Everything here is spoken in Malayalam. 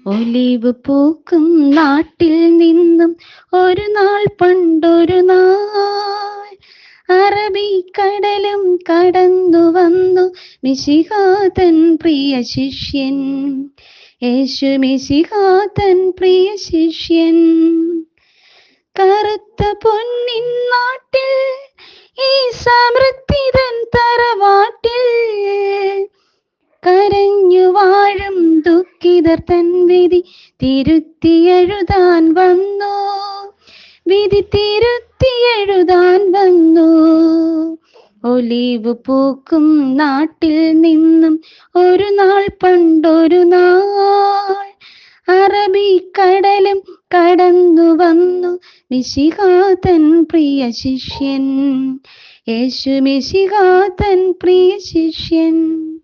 ഒലിവ് പൂക്കും നാട്ടിൽ നിന്നും ഒരു നാൾ പണ്ടൊരു നാൾ അറബിക്കടലും കടന്നു വന്നു മിശിഹാതൻ പ്രിയ ശിഷ്യൻ യേശു മിശിഹാതൻ പ്രിയ ശിഷ്യൻ കറുത്ത പൊന്നിൻ നാട്ടിൽ ഈ സമൃദ്ധിതൻ തറവാട്ടിൽ കരഞ്ഞു വാഴും ദുഃഖിതർ തൻ വിധി തിരുത്തി എഴുതാൻ വന്നു വിധി തിരുത്തി എഴുതാൻ വന്നു ഒലിവ് പൂക്കും നാട്ടിൽ നിന്നും ഒരു നാൾ പണ്ടൊരു നാൾ അറബിക്കടലും കടന്നു വന്നു മിശിഹാതൻ പ്രിയ ശിഷ്യൻ യേശു മിശിഹാതൻ പ്രിയ ശിഷ്യൻ